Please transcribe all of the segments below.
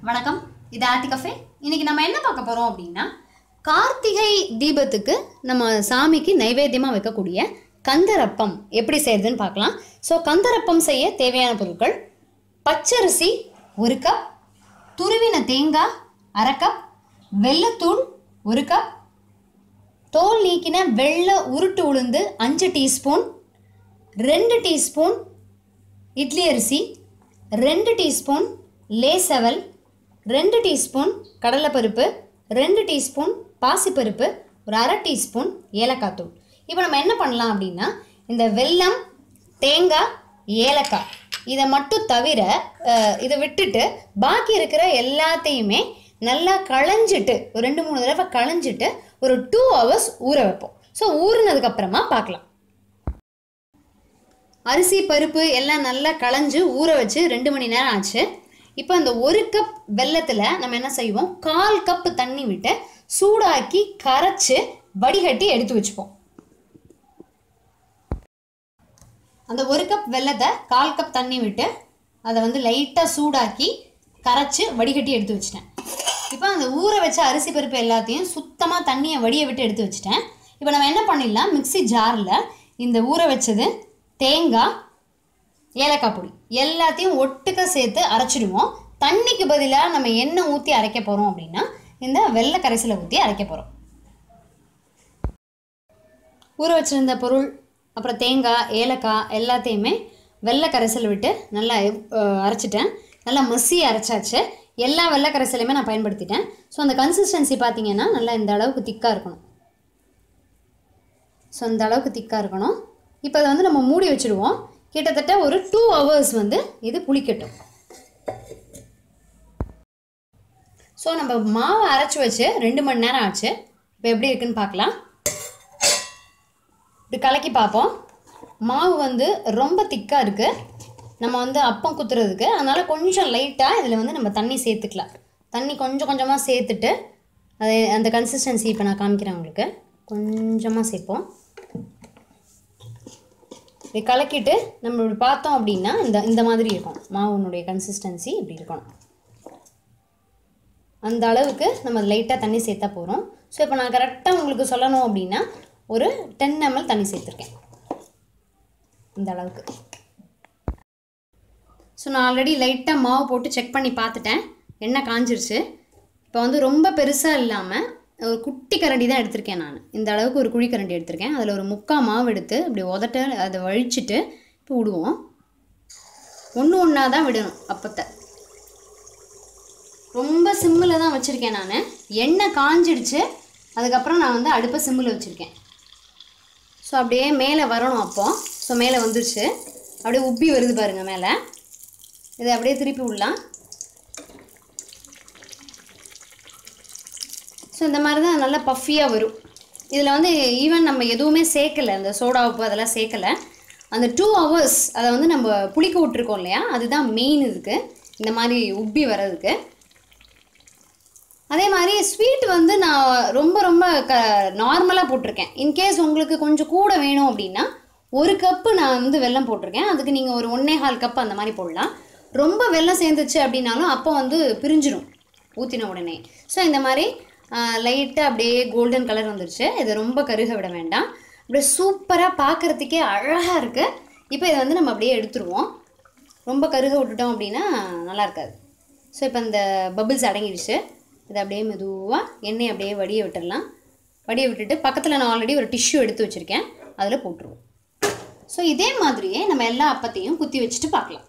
வணக்கம் இது ஆர்த்தி கஃபே இன்னைக்கு நம்ம என்ன பார்க்க போறோம் அப்படின்னா கார்த்திகை தீபத்துக்கு நம்ம சாமிக்கு நைவேத்தியமாக வைக்கக்கூடிய கந்தரப்பம் எப்படி செய்யறதுன்னு பார்க்கலாம் ஸோ கந்தரப்பம் செய்ய தேவையான பொருட்கள் பச்சரிசி ஒரு கப் துருவின தேங்காய் அரை கப் வெள்ளத்தூள் ஒரு கப் தோல் நீக்கின வெள்ளை உருட்டு உளுந்து அஞ்சு டீஸ்பூன் ரெண்டு டீஸ்பூன் இட்லி அரிசி ரெண்டு டீஸ்பூன் லேசவல் ரெண்டு டீஸ்பூன் கடலைப்பருப்பு ரெண்டு டீஸ்பூன் பாசிப்பருப்பு ஒரு அரை டீஸ்பூன் ஏலக்காய் தூள் இப்போ நம்ம என்ன பண்ணலாம் அப்படின்னா இந்த வெல்லம் தேங்காய் ஏலக்காய் இதை மட்டும் தவிர அஹ், இதை விட்டுட்டு பாக்கி இருக்கிற எல்லாத்தையுமே நல்லா களைஞ்சிட்டு ஒரு ரெண்டு மூணு தடவை களைஞ்சிட்டு ஒரு டூ ஹவர்ஸ் ஊற வைப்போம் ஸோ ஊறினதுக்கப்புறமா பார்க்கலாம் அரிசி பருப்பு எல்லாம் நல்லா களைஞ்சு ஊற வச்சு ரெண்டு மணி நேரம் ஆச்சு இப்போ அந்த ஒரு கப் வெல்லத்தில் நம்ம என்ன செய்வோம் கால் கப் தண்ணி விட்டு சூடாக்கி கரைச்சு வடிகட்டி எடுத்து வச்சுப்போம் அந்த ஒரு கப் வெல்லத்தை கால் கப் தண்ணி விட்டு அதை வந்து லைட்டாக சூடாக்கி கரைச்சு வடிகட்டி எடுத்து வச்சிட்டேன் இப்போ அந்த ஊற வச்ச அரிசி பருப்பு எல்லாத்தையும் சுத்தமாக தண்ணியை வடிய விட்டு எடுத்து வச்சிட்டேன் இப்போ நம்ம என்ன பண்ணிடலாம் மிக்ஸி ஜாரில் இந்த ஊற வச்சது தேங்காய் ஏலக்காய் பொடி எல்லாத்தையும் ஒட்டுக்க சேர்த்து அரைச்சிடுவோம் தண்ணிக்கு பதிலாக நம்ம எண்ணெய் ஊற்றி அரைக்க போகிறோம் அப்படின்னா இந்த வெள்ளை கரைசலை ஊற்றி அரைக்க போகிறோம் ஊற வச்சிருந்த பொருள் அப்புறம் தேங்காய் ஏலக்காய் எல்லாத்தையுமே வெள்ளை கரைசல் விட்டு நல்லா அஹ், அரைச்சிட்டேன் நல்லா மசி அரைச்சாச்சு எல்லா வெள்ளை கரைசலையுமே நான் பயன்படுத்திட்டேன் ஸோ அந்த கன்சிஸ்டன்சி பார்த்தீங்கன்னா நல்லா இந்த அளவுக்கு திக்காக இருக்கணும் ஸோ இந்த அளவுக்கு திக்காக இருக்கணும் இப்போ அதை வந்து நம்ம மூடி வச்சுடுவோம் கிட்டத்தட்ட ஒரு டூ ஹவர்ஸ் வந்து இது புளிக்கட்டும் ஸோ நம்ம மாவை அரைச்சி வச்சு ரெண்டு மணி நேரம் ஆச்சு இப்போ எப்படி இருக்குன்னு பார்க்கலாம் இப்படி கலக்கி பார்ப்போம் மாவு வந்து ரொம்ப திக்காக இருக்குது நம்ம வந்து அப்பம் குத்துறதுக்கு அதனால் கொஞ்சம் லைட்டாக இதில் வந்து நம்ம தண்ணி சேர்த்துக்கலாம் தண்ணி கொஞ்சம் கொஞ்சமாக சேர்த்துட்டு அது அந்த கன்சிஸ்டன்சி இப்போ நான் காமிக்கிறேன் உங்களுக்கு கொஞ்சமாக சேர்ப்போம் இப்படி கலக்கிட்டு நம்ம இப்படி பார்த்தோம் அப்படின்னா இந்த இந்த மாதிரி இருக்கும் மாவுனுடைய கன்சிஸ்டன்சி இப்படி இருக்கணும் அந்த அளவுக்கு நம்ம லைட்டாக தண்ணி சேர்த்தா போகிறோம் ஸோ இப்போ நான் கரெக்டாக உங்களுக்கு சொல்லணும் அப்படின்னா ஒரு டென் ml தண்ணி சேர்த்துருக்கேன் இந்த அளவுக்கு ஸோ நான் ஆல்ரெடி லைட்டாக மாவு போட்டு செக் பண்ணி பார்த்துட்டேன் எண்ணெய் காஞ்சிருச்சு இப்போ வந்து ரொம்ப பெருசாக இல்லாமல் ஒரு குட்டி கரண்டி தான் எடுத்திருக்கேன் நான் இந்த அளவுக்கு ஒரு குழி கரண்டி எடுத்திருக்கேன் அதில் ஒரு முக்கால் மாவு எடுத்து இப்படி உதட்ட அதை வழிச்சிட்டு இப்போ விடுவோம் ஒன்று ஒன்றா தான் விடணும் அப்பத்தை ரொம்ப சிம்மில் தான் வச்சுருக்கேன் நான் எண்ணெய் காஞ்சிடுச்சு அதுக்கப்புறம் நான் வந்து அடுப்பை சிம்மில் வச்சுருக்கேன் ஸோ அப்படியே மேலே வரணும் அப்போ ஸோ மேலே வந்துருச்சு அப்படியே உப்பி வருது பாருங்கள் மேலே இதை அப்படியே திருப்பி விடலாம் ஸோ இந்த மாதிரி தான் நல்லா பஃபியாக வரும் இதில் வந்து ஈவன் நம்ம எதுவுமே சேர்க்கலை அந்த சோடா உப்பு அதெல்லாம் சேர்க்கலை அந்த டூ ஹவர்ஸ் அதை வந்து நம்ம புளிக்க விட்ருக்கோம் இல்லையா அதுதான் மெயின் இதுக்கு இந்த மாதிரி உப்பி வர்றதுக்கு அதே மாதிரி ஸ்வீட் வந்து நான் ரொம்ப ரொம்ப க நார்மலாக போட்டிருக்கேன் இன்கேஸ் உங்களுக்கு கொஞ்சம் கூட வேணும் அப்படின்னா ஒரு கப்பு நான் வந்து வெல்லம் போட்டிருக்கேன் அதுக்கு நீங்கள் ஒரு ஒன்றே கால் கப் அந்த மாதிரி போடலாம் ரொம்ப வெல்லம் சேர்ந்துச்சு அப்படின்னாலும் அப்போ வந்து பிரிஞ்சிடும் ஊற்றின உடனே ஸோ இந்த மாதிரி லைட்டாக அப்படியே கோல்டன் கலர் வந்துருச்சு இதை ரொம்ப கருக விட வேண்டாம் அப்படியே சூப்பராக பார்க்குறதுக்கே அழகாக இருக்குது இப்போ இதை வந்து நம்ம அப்படியே எடுத்துருவோம் ரொம்ப கருக விட்டுட்டோம் அப்படின்னா நல்லா இருக்காது ஸோ இப்போ இந்த பபிள்ஸ் அடங்கிடுச்சு இதை அப்படியே மெதுவாக எண்ணெய் அப்படியே வடிய விட்டுடலாம் வடிய விட்டுட்டு பக்கத்தில் நான் ஆல்ரெடி ஒரு டிஷ்யூ எடுத்து வச்சுருக்கேன் அதில் போட்டுருவோம் ஸோ இதே மாதிரியே நம்ம எல்லா அப்பத்தையும் குத்தி வச்சுட்டு பார்க்கலாம்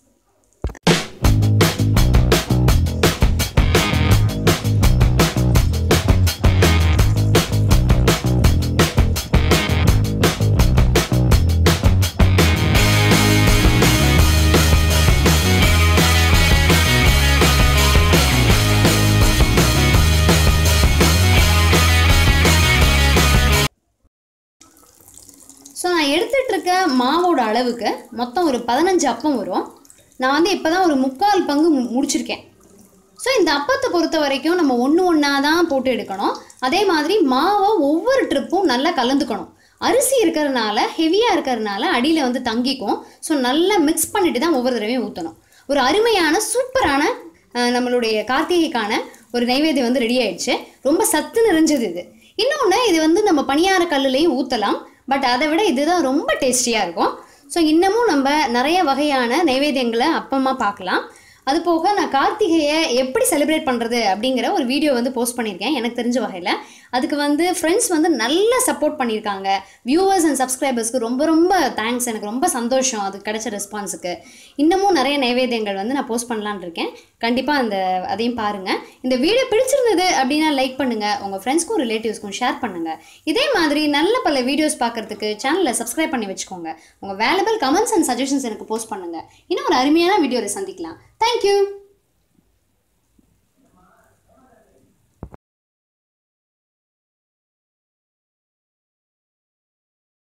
ஸோ நான் எடுத்துட்டு இருக்க மாவோட அளவுக்கு மொத்தம் ஒரு பதினஞ்சு அப்பம் வரும் நான் வந்து இப்போ தான் ஒரு முக்கால் பங்கு மு- முடிச்சிருக்கேன் ஸோ இந்த அப்பத்தை பொறுத்த வரைக்கும் நம்ம ஒன்று ஒன்றா தான் போட்டு எடுக்கணும் அதே மாதிரி மாவை ஒவ்வொரு ட்ரிப்பும் நல்லா கலந்துக்கணும் அரிசி இருக்கிறதுனால ஹெவியாக இருக்கிறதுனால அடியில் வந்து தங்கிக்கும் ஸோ நல்லா மிக்ஸ் பண்ணிட்டு தான் ஒவ்வொரு தடவையும் ஊற்றணும் ஒரு அருமையான சூப்பரான அஹ், நம்மளுடைய கார்த்திகைக்கான ஒரு நைவேத்தியம் வந்து ரெடி ஆயிடுச்சு ரொம்ப சத்து நிறைஞ்சது இது இன்னொன்று இது வந்து நம்ம பணியார கல்லுலேயும் ஊற்றலாம் பட் அதை விட இதுதான் ரொம்ப டேஸ்டியாக இருக்கும் ஸோ இன்னமும் நம்ம நிறைய வகையான நைவேத்தியங்களை அப்பமா பார்க்கலாம் அது போக நான் கார்த்திகையை எப்படி செலிப்ரேட் பண்ணுறது அப்படிங்கிற ஒரு வீடியோ வந்து போஸ்ட் பண்ணியிருக்கேன் எனக்கு தெரிஞ்ச வகையில் அதுக்கு வந்து ஃப்ரெண்ட்ஸ் வந்து நல்ல சப்போர்ட் பண்ணியிருக்காங்க வியூவர்ஸ் அண்ட் சப்ஸ்கிரைபர்ஸ்க்கு ரொம்ப ரொம்ப தேங்க்ஸ் எனக்கு ரொம்ப சந்தோஷம் அதுக்கு கிடைச்ச ரெஸ்பான்ஸுக்கு இன்னமும் நிறைய நைவேத்தியங்கள் வந்து நான் போஸ்ட் பண்ணலான்னு இருக்கேன் கண்டிப்பாக அந்த அதையும் பாருங்கள் இந்த வீடியோ பிடிச்சிருந்தது அப்படின்னா லைக் பண்ணுங்கள் உங்கள் ஃப்ரெண்ட்ஸ்க்கும் ரிலேட்டிவ்ஸ்க்கும் ஷேர் பண்ணுங்கள் இதே மாதிரி நல்ல பல வீடியோஸ் பார்க்குறதுக்கு சேனலை சப்ஸ்கிரைப் பண்ணி வச்சுக்கோங்க உங்கள் வேலபிள் கமெண்ட்ஸ் அண்ட் சஜஷன்ஸ் எனக்கு போஸ்ட் பண்ணுங்கள் இன்னும் ஒரு அருமையான வீடியோவில் சந்திக்கலாம் தேங்க்யூ